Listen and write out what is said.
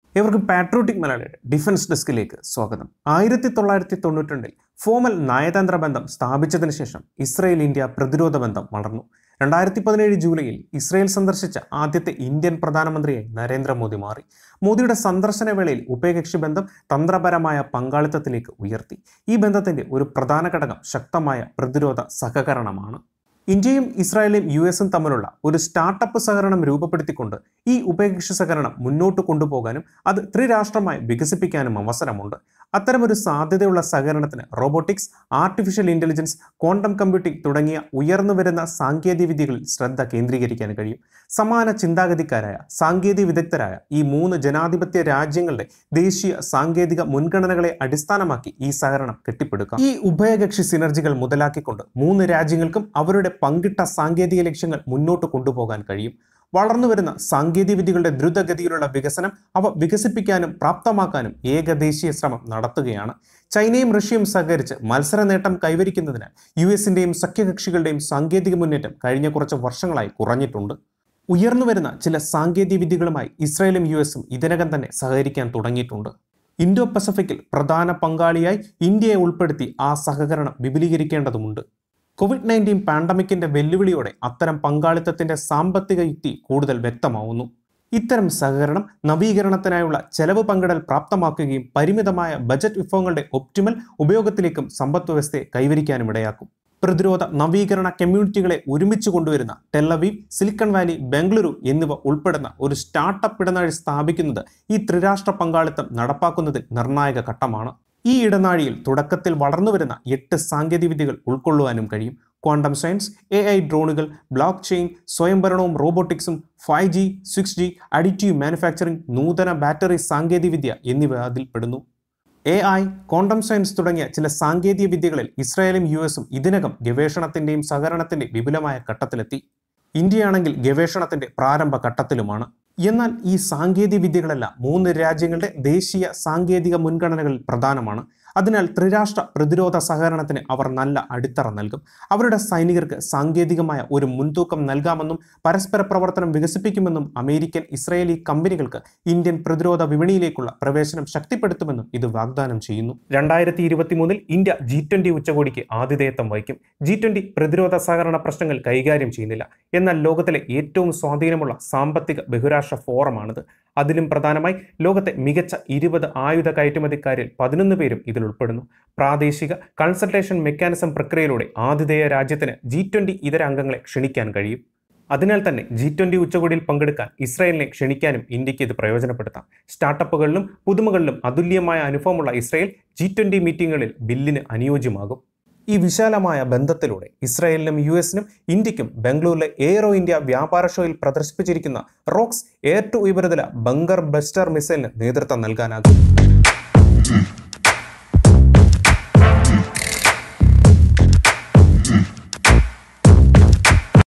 ഇവർക്ക് പാട്രോട്ടിക് മലയാളിയുടെ ഡിഫൻസ് ഡെസ്കിലേക്ക് സ്വാഗതം ആയിരത്തി തൊള്ളായിരത്തി തൊണ്ണൂറ്റിരണ്ടിൽ ഫോമൽ നയതന്ത്ര ബന്ധം സ്ഥാപിച്ചതിന് ശേഷം ഇസ്രയേൽ ഇന്ത്യ പ്രതിരോധ ബന്ധം വളർന്നു രണ്ടായിരത്തി പതിനേഴ് ജൂലൈയിൽ ഇസ്രയേൽ സന്ദർശിച്ച ആദ്യത്തെ ഇന്ത്യൻ പ്രധാനമന്ത്രിയായി നരേന്ദ്രമോദി മാറി മോദിയുടെ സന്ദർശന വേളയിൽ ഉഭയകക്ഷി ബന്ധം തന്ത്രപരമായ പങ്കാളിത്തത്തിലേക്ക് ഉയർത്തി ഈ ബന്ധത്തിന്റെ ഒരു പ്രധാന ഘടകം ശക്തമായ പ്രതിരോധ സഹകരണമാണ് ഇന്ത്യയും ഇസ്രായേലും യു എസും തമ്മിലുള്ള ഒരു സ്റ്റാർട്ടപ്പ് സഹകരണം രൂപപ്പെടുത്തിക്കൊണ്ട് ഈ ഉഭയകക്ഷി സഹകരണം മുന്നോട്ട് കൊണ്ടുപോകാനും അത് ത്രിരാഷ്ട്രമായി വികസിപ്പിക്കാനും അവസരമുണ്ട് അത്തരമൊരു സാധ്യതയുള്ള സഹകരണത്തിന് robotics artificial intelligence quantum computing തുടങ്ങിയ ഉയർന്നു വരുന്ന സാങ്കേതിക വിദ്യകളിൽ ശ്രദ്ധ കേന്ദ്രീകരിക്കാൻ കഴിയും സമാന ചിന്താഗതിക്കാരായ സാങ്കേതിക വിദഗ്ധരായ ഈ മൂന്ന് ജനാധിപത്യ രാജ്യങ്ങളുടെ ദേശീയ സാങ്കേതിക മുൻഗണനകളെ അടിസ്ഥാനമാക്കി ഈ സഹകരണം കെട്ടിപ്പടുക്കാം ഈ ഉഭയകക്ഷി സിനർജികൾ മുതലാക്കിക്കൊണ്ട് മൂന്ന് രാജ്യങ്ങൾക്കും അവരുടെ പങ്കിട്ട സാങ്കേതിക ലക്ഷ്യങ്ങൾ മുന്നോട്ട് കൊണ്ടുപോകാൻ കഴിയും വളർന്നുവരുന്ന സാങ്കേതിക വിദ്യകളുടെ ദ്രുതഗതിയിലുള്ള വികസനം അവ വികസിപ്പിക്കാനും പ്രാപ്തമാക്കാനും ഏകദേശീയ ശ്രമം നടത്തുകയാണ് ചൈനയും റഷ്യയും സഹകരിച്ച് മത്സര നേട്ടം കൈവരിക്കുന്നതിനാൽ യു എസിന്റെയും സഖ്യകക്ഷികളുടെയും സാങ്കേതിക മുന്നേറ്റം കഴിഞ്ഞ കുറച്ച് വർഷങ്ങളായി കുറഞ്ഞിട്ടുണ്ട് ഉയർന്നുവരുന്ന ചില സാങ്കേതിക വിദ്യകളുമായി ഇസ്രായേലും യു എസും ഇതിനകം തന്നെ സഹകരിക്കാൻ തുടങ്ങിയിട്ടുണ്ട് ഇൻഡോ പസഫിക്കിൽ പ്രധാന പങ്കാളിയായി ഇന്ത്യയെ ഉൾപ്പെടുത്തി ആ സഹകരണം വിപുലീകരിക്കേണ്ടതുണ്ട് കോവിഡ് നയൻറ്റീൻ പാൻഡമിക്കിന്റെ വെല്ലുവിളിയോടെ അത്തരം പങ്കാളിത്തത്തിന്റെ സാമ്പത്തിക യുക്തി കൂടുതൽ വ്യക്തമാവുന്നു ഇത്തരം സഹകരണം നവീകരണത്തിനായുള്ള ചെലവ് പങ്കിടൽ പ്രാപ്തമാക്കുകയും പരിമിതമായ ബജറ്റ് വിഭവങ്ങളുടെ ഒപ്റ്റിമൽ ഉപയോഗത്തിലേക്കും സമ്പദ് വ്യവസ്ഥയെ കൈവരിക്കാനും ഇടയാക്കും പ്രതിരോധ നവീകരണ കമ്മ്യൂണിറ്റികളെ ഒരുമിച്ച് കൊണ്ടുവരുന്ന ടെല്ലവീവ് സിലിക്കൺ വാലി ബംഗളൂരു എന്നിവ ഉൾപ്പെടുന്ന ഒരു സ്റ്റാർട്ടപ്പ് ഇടനാഴി സ്ഥാപിക്കുന്നത് ഈ ത്രിരാഷ്ട്ര പങ്കാളിത്തം നടപ്പാക്കുന്നതിൽ നിർണായക ഘട്ടമാണ് ഈ ഇടനാഴിയിൽ തുടക്കത്തിൽ വളർന്നുവരുന്ന എട്ട് സാങ്കേതികവിദ്യകൾ ഉൾക്കൊള്ളുവാനും കഴിയും ക്വാണ്ടം സയൻസ് എ ഐ ഡ്രോണുകൾ ബ്ലോക്ക് ചെയിൻ സ്വയംഭരണവും റോബോട്ടിക്സും five G six G additive manufacturing നൂതന ബാറ്ററി സാങ്കേതികവിദ്യ എന്നിവ അതിൽപ്പെടുന്നു എ ഐ ക്വാണ്ടം സയൻസ് തുടങ്ങിയ ചില സാങ്കേതിക വിദ്യകളിൽ ഇസ്രായേലും യു എസും ഇതിനകം ഗവേഷണത്തിന്റെയും സഹകരണത്തിന്റെയും വിപുലമായ ഘട്ടത്തിലെത്തി ഇന്ത്യയാണെങ്കിൽ ഗവേഷണത്തിന്റെ പ്രാരംഭ ഘട്ടത്തിലുമാണ് എന്നാൽ ഈ സാങ്കേതിക വിദ്യകളെല്ലാം മൂന്ന് രാജ്യങ്ങളുടെ ദേശീയ സാങ്കേതിക മുൻഗണനകളിൽ പ്രധാനമാണ് അതിനാൽ ത്രിരാഷ്ട്ര പ്രതിരോധ സഹകരണത്തിന് അവർ നല്ല അടിത്തറ നൽകും അവരുടെ സൈനികർക്ക് സാങ്കേതികമായ ഒരു മുൻതൂക്കം നൽകാമെന്നും പരസ്പര പ്രവർത്തനം വികസിപ്പിക്കുമെന്നും അമേരിക്കൻ ഇസ്രയേലി കമ്പനികൾക്ക് ഇന്ത്യൻ പ്രതിരോധ വിപണിയിലേക്കുള്ള പ്രവേശനം ശക്തിപ്പെടുത്തുമെന്നും ഇത് വാഗ്ദാനം ചെയ്യുന്നു രണ്ടായിരത്തി ഇരുപത്തി മൂന്നിൽ ഇന്ത്യ ജി ട്വന്റി ഉച്ചകോടിക്ക് ആതിഥേയത്വം വഹിക്കും ജി ട്വന്റി പ്രതിരോധ സഹകരണ പ്രശ്നങ്ങൾ കൈകാര്യം ചെയ്യുന്നില്ല എന്നാൽ ലോകത്തിലെ ഏറ്റവും സ്വാധീനമുള്ള സാമ്പത്തിക ബഹുരാഷ്ട്ര ഫോറമാണിത് അതിലും പ്രധാനമായി ലോകത്തെ മികച്ച ഇരുപത് ആയുധ കയറ്റുമതിക്കാരിൽ പതിനൊന്ന് പേരും ഇതിൽ ഉൾപ്പെടുന്നു പ്രാദേശിക കൺസൾട്ടേഷൻ മെക്കാനിസം പ്രക്രിയയിലൂടെ ആതിഥേയ രാജ്യത്തിന് ജി ട്വന്റി ഇതര അംഗങ്ങളെ ക്ഷണിക്കാൻ കഴിയും അതിനാൽ തന്നെ ജി ട്വന്റി ഉച്ചകോടിയിൽ പങ്കെടുക്കാൻ ഇസ്രായേലിനെ ക്ഷണിക്കാനും ഇന്ത്യക്ക് ഇത് പ്രയോജനപ്പെടുത്താം സ്റ്റാർട്ടപ്പുകളിലും പുതുമകളിലും അതുല്യമായ അനുഭവമുള്ള ഇസ്രായേൽ ജി ട്വന്റി മീറ്റിംഗുകളിൽ ബില്ലിന് അനുയോജ്യമാകും ഈ വിശാലമായ ബന്ധത്തിലൂടെ ഇസ്രായേലിനും യു എസിനും ഇന്ത്യക്കും ബംഗളൂരിലെ എയറോ ഇന്ത്യ വ്യാപാര ഷോയിൽ പ്രദർശിപ്പിച്ചിരിക്കുന്ന റോക്സ് എയർ ടു ഉപരിതല ബങ്കർ ബസ്റ്റർ മിസൈലിന് നേതൃത്വം നൽകാനാകും